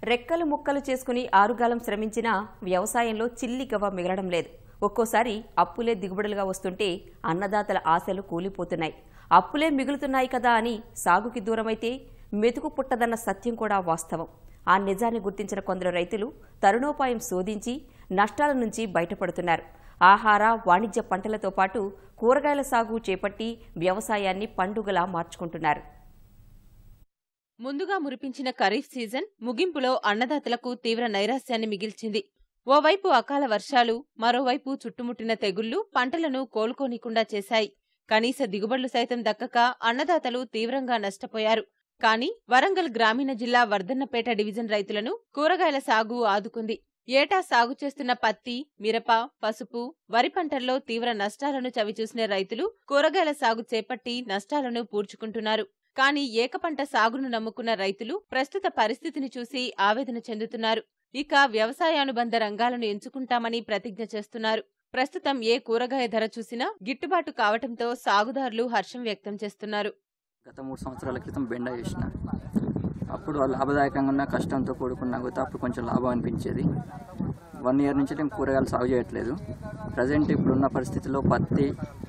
రెక్కలు ముక్కలు చేసుకుని ఆరుగాలం శ్రమించినా వ్యవసాయంలో చిల్లి గవ్వ మిగలడం లేదు ఒక్కోసారి అప్పులే దిగుబడులుగా వస్తుంటే అన్నదాతల ఆశలు కూలిపోతున్నాయి అప్పులే మిగులుతున్నాయి కదా అని సాగుకి దూరమైతే మెతుకు పుట్టదన్న సత్యం కూడా వాస్తవం ఆ నిజాన్ని గుర్తించిన కొందరు రైతులు తరుణోపాయం శోధించి నష్టాల నుంచి బయటపడుతున్నారు ఆహార వాణిజ్య పంటలతో పాటు కూరగాయల సాగు చేపట్టి వ్యవసాయాన్ని పండుగలా మార్చుకుంటున్నారు ముందుగా మురిపించిన ఖరీఫ్ సీజన్ ముగింపులో అన్నదాతలకు తీవ్ర నైరాశ్యాన్ని మిగిల్చింది ఓవైపు అకాల వర్షాలు మరోవైపు చుట్టుముట్టిన తెగుళ్లు పంటలను కోలుకోనీకుండా చేశాయి కనీస దిగుబడులు సైతం దక్కక అన్నదాతలు తీవ్రంగా నష్టపోయారు కానీ వరంగల్ గ్రామీణ జిల్లా వర్ధన్నపేట డివిజన్ రైతులను కూరగాయల సాగు ఆదుకుంది ఏటా సాగు చేస్తున్న పత్తి మిరప పసుపు వరి పంటల్లో తీవ్ర నష్టాలను చవిచూసిన రైతులు కూరగాయల సాగు చేపట్టి నష్టాలను పూడ్చుకుంటున్నారు కానీ ఏకపంట సాగును నమ్ముకున్న రైతులు ప్రస్తుత పరిస్థితిని చూసి ఆవేదన చెందుతున్నారు ఇక వ్యవసాయానుబంధ రంగాలను ఎంచుకుంటామని ప్రతిజ్ఞ చేస్తున్నారు ప్రస్తుతం ఏ కూరగాయ ధర చూసినా గిట్టుబాటు కావటంతో సాగుదారులు హర్షం వ్యక్తం చేస్తున్నారు గత మూడు సంవత్సరాల క్రితం బెండ చేసిన అప్పుడు లాభదాయకంగా ఉన్న కష్టంతో కూడుకున్న కూడా అప్పుడు కొంచెం లాభం అనిపించేది వన్ ఇయర్ నుంచి నేను కూరగాయలు సాగు చేయట్లేదు ప్రజెంట్ ఇప్పుడున్న పరిస్థితిలో పత్తి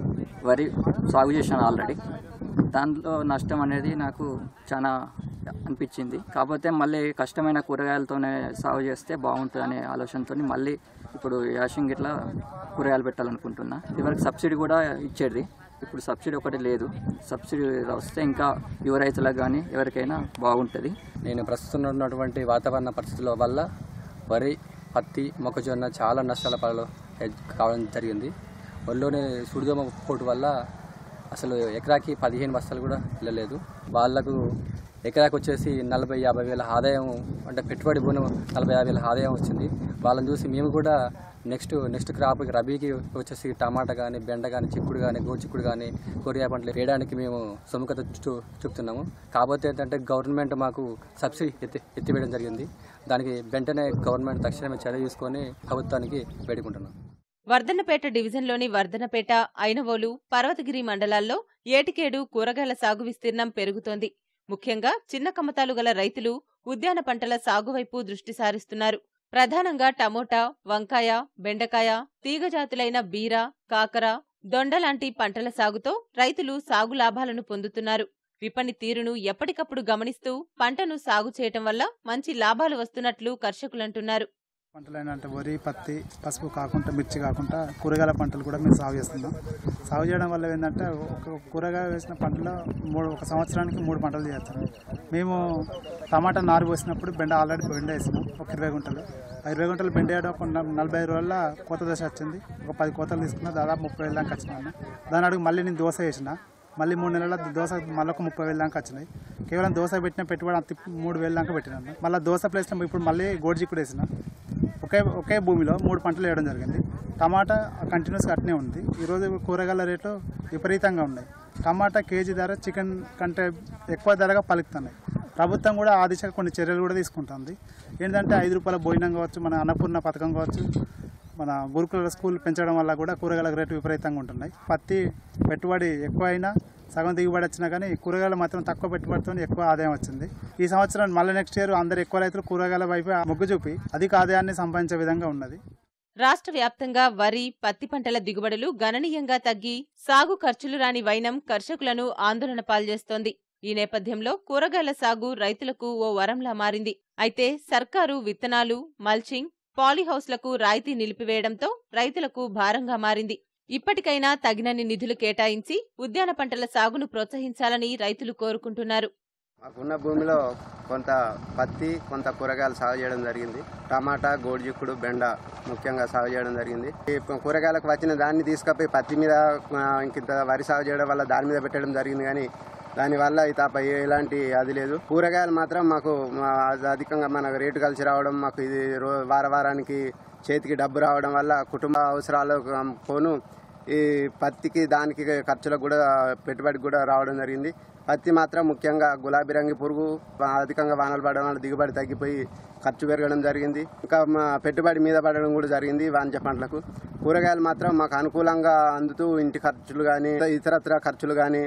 వరి సాగు చేశాను ఆల్రెడీ దాంట్లో నష్టం అనేది నాకు చాలా అనిపించింది కాకపోతే మళ్ళీ కష్టమైన కూరగాయలతోనే సాగు చేస్తే బాగుంటుంది అనే ఆలోచనతో మళ్ళీ ఇప్పుడు యాషింగ్ ఇట్లా కూరగాయలు పెట్టాలనుకుంటున్నా ఇవరకు సబ్సిడీ కూడా ఇచ్చేది ఇప్పుడు సబ్సిడీ ఒకటి లేదు సబ్సిడీ వస్తే ఇంకా యువ రైతులకు కానీ ఎవరికైనా బాగుంటుంది నేను ప్రస్తుతం ఉన్నటువంటి వాతావరణ పరిస్థితుల వల్ల వరి పత్తి మొక్కజొన్న చాలా నష్టాల పాలు కావడం జరిగింది వరిలోనే సుడిదోమ పోటు వల్ల అసలు ఎకరాకి పదిహేను బస్తాలు కూడా వెళ్ళలేదు వాళ్ళకు ఎకరాకి వచ్చేసి నలభై యాభై వేల ఆదాయం అంటే పెట్టుబడి పోను నలభై యాభై వేల ఆదాయం వచ్చింది వాళ్ళని చూసి మేము కూడా నెక్స్ట్ నెక్స్ట్ క్రాప్ రబీకి వచ్చేసి టమాటా కానీ బెండ కానీ చిక్కుడు కానీ గోచిక్కుడు కానీ కొరియా పంటలు వేయడానికి మేము సుముఖత చూ చూపుతున్నాము కాకపోతే ఏంటంటే గవర్నమెంట్ మాకు సబ్సిడీ ఎత్తి ఎత్తివేయడం జరిగింది దానికి వెంటనే గవర్నమెంట్ తక్షణమే చర్య తీసుకొని ప్రభుత్వానికి వేడుకుంటున్నాం వర్ధన్నపేట డివిజన్లోని వర్ధన్నపేట ఐనవోలు పర్వతగిరి మండలాల్లో ఏటికేడు కూరగాయల సాగు విస్తీర్ణం పెరుగుతోంది ముఖ్యంగా చిన్న కమతాలు గల రైతులు ఉద్యాన పంటల సాగువైపు దృష్టి సారిస్తున్నారు ప్రధానంగా టమోటా వంకాయ బెండకాయ తీగజాతులైన బీర కాకర దొండ లాంటి పంటల సాగుతో రైతులు సాగు లాభాలను పొందుతున్నారు విపణి తీరును ఎప్పటికప్పుడు గమనిస్తూ పంటను సాగు చేయటం వల్ల మంచి లాభాలు వస్తున్నట్లు కర్షకులంటున్నారు పంటలు ఏంటంటే వరి పత్తి పసుపు కాకుండా మిర్చి కాకుండా కూరగాయల పంటలు కూడా మేము సాగు చేస్తున్నాం సాగు చేయడం వల్ల ఏంటంటే ఒక కూరగాయ వేసిన పంటలో మూడు ఒక సంవత్సరానికి మూడు పంటలు చేస్తాం మేము టమాటా నారు పోసినప్పుడు బెండ ఆల్రెడీ బెండ వేసినాం ఒక ఇరవై గుంటలు ఆ ఇరవై గుంటలు బెండ వేయడం ఒక న- నలభై ఐదు రోజుల కోత దశ వచ్చింది ఒక పది కోతలు తీసుకున్నా దాదాపు ముప్పై వేల దాకా వచ్చినాను దాని అడుగు మళ్ళీ నేను దోశ వేసిన మళ్ళీ మూడు నెలల దోశ మళ్ళీ ఒక ముప్పై వేల దాకా వచ్చినాయి కేవలం దోశ పెట్టిన పెట్టుబడి అంత మూడు వేల దాకా పెట్టినాను మళ్ళీ దోశ ప్లేస్లో ఇప్పుడు మళ్ళీ గోడ్జిక్కుడు వేసిన ఒకే ఒకే భూమిలో మూడు పంటలు వేయడం జరిగింది టమాటా కంటిన్యూస్గా అట్నే ఉంది ఈరోజు కూరగాయల రేటు విపరీతంగా ఉన్నాయి టమాటా కేజీ ధర చికెన్ కంటే ఎక్కువ ధరగా పలుకుతున్నాయి ప్రభుత్వం కూడా ఆ దిశగా కొన్ని చర్యలు కూడా తీసుకుంటుంది ఏంటంటే ఐదు రూపాయల భోజనం కావచ్చు మన అన్నపూర్ణ పథకం కావచ్చు మన గురుకుల స్కూల్ పెంచడం వల్ల కూడా కూరగాయల రేటు విపరీతంగా ఉంటున్నాయి పత్తి పెట్టుబడి ఎక్కువ అయినా సగం దిగుబడి వచ్చినా కానీ కూరగాయలు మాత్రం తక్కువ పెట్టుబడితో ఎక్కువ ఆదాయం వచ్చింది ఈ సంవత్సరం మళ్ళీ నెక్స్ట్ ఇయర్ అందరు ఎక్కువ రైతులు కూరగాయల వైపు మొగ్గు చూపి అధిక ఆదాయాన్ని సంపాదించే విధంగా ఉన్నది రాష్ట్ర వ్యాప్తంగా వరి పత్తి పంటల దిగుబడులు గణనీయంగా తగ్గి సాగు ఖర్చులు రాని వైనం కర్షకులను ఆందోళన పాల్జేస్తోంది ఈ నేపథ్యంలో కూరగాయల సాగు రైతులకు ఓ వరంలా మారింది అయితే సర్కారు విత్తనాలు మల్చింగ్ పాలీహౌస్లకు రాయితీ నిలిపివేయడంతో రైతులకు భారంగా మారింది ఇప్పటికైనా తగినన్ని నిధులు కేటాయించి ఉద్యాన పంటల సాగును ప్రోత్సహించాలని రైతులు కోరుకుంటున్నారు మాకున్న భూమిలో కొంత పత్తి కొంత కూరగాయలు సాగు చేయడం జరిగింది టమాటా గోడిజిక్కుడు బెండ ముఖ్యంగా సాగు చేయడం జరిగింది ఈ కూరగాయలకు వచ్చిన దాన్ని తీసుకపోయి పత్తి మీద ఆ, ఇంకింత వరి సాగు చేయడం వల్ల దాని మీద పెట్టడం జరిగింది కానీ దానివల్ల ఈ తప్ప ఎలాంటి అది లేదు కూరగాయలు మాత్రం మాకు మా, అది అధికంగా మనకు రేటు కలిసి రావడం మాకు ఇది రో వార వారానికి చేతికి డబ్బు రావడం వల్ల కుటుంబ అవసరాలకు ఆ, పోను ఈ పత్తికి దానికి ఖర్చులకు కూడా పెట్టుబడికి కూడా రావడం జరిగింది పత్తి మాత్రం ముఖ్యంగా గులాబీ రంగు పురుగు అధికంగా వానలు పడడం వల్ల దిగుబడి తగ్గిపోయి ఖర్చు పెరగడం జరిగింది ఇంకా మా పెట్టుబడి మీద పడడం కూడా జరిగింది వాణిజ్య పంటలకు కూరగాయలు మాత్రం మాకు అనుకూలంగా అందుతూ ఇంటి ఖర్చులు కానీ ఇతరత్ర ఖర్చులు కానీ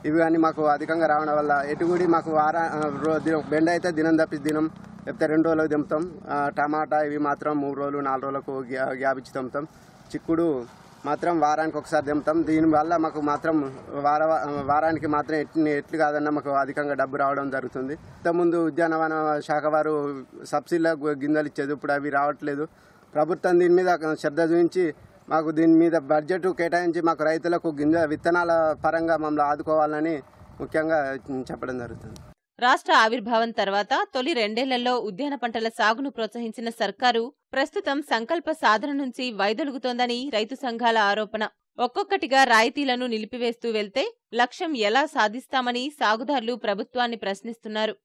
ఇవి కానీ మాకు అధికంగా రావడం వల్ల ఎటుగుడి మాకు వార ఆ, రో- దినం- బెండ అయితే దినం తప్పి దినం లేకపోతే రెండు రోజులకు దింపుతాం ఆ, టమాటా ఇవి మాత్రం మూడు రోజులు నాలుగు రోజులకు గ్యా- గ్యాప్ ఇచ్చి దింపుతాం చిక్కుడు మాత్రం వారానికి ఒకసారి దింపుతాం దీనివల్ల మాకు మాత్రం వార వారానికి మాత్రం ఎట్లు ఎట్లు కాదన్నా మాకు అధికంగా డబ్బు రావడం జరుగుతుంది ఇంతకుముందు ఉద్యానవన శాఖ వారు సబ్సిడీలో గింజలు ఇచ్చేది ఇప్పుడు అవి రావట్లేదు ప్రభుత్వం దీని మీద శ్రద్ధ చూపించి మాకు దీని మీద బడ్జెట్ కేటాయించి మాకు రైతులకు గింజ విత్తనాల పరంగా మమ్మల్ని ఆదుకోవాలని ముఖ్యంగా చెప్పడం జరుగుతుంది రాష్ట్ర ఆవిర్భావం తర్వాత తొలి రెండేళ్లలో ఉద్యాన పంటల సాగును ప్రోత్సహించిన సర్కారు ప్రస్తుతం సంకల్ప సాధన నుంచి వైదొలుగుతోందని రైతు సంఘాల ఆరోపణ ఒక్కొక్కటిగా రాయితీలను నిలిపివేస్తూ వెళ్తే లక్ష్యం ఎలా సాధిస్తామని సాగుదారులు ప్రభుత్వాన్ని ప్రశ్నిస్తున్నారు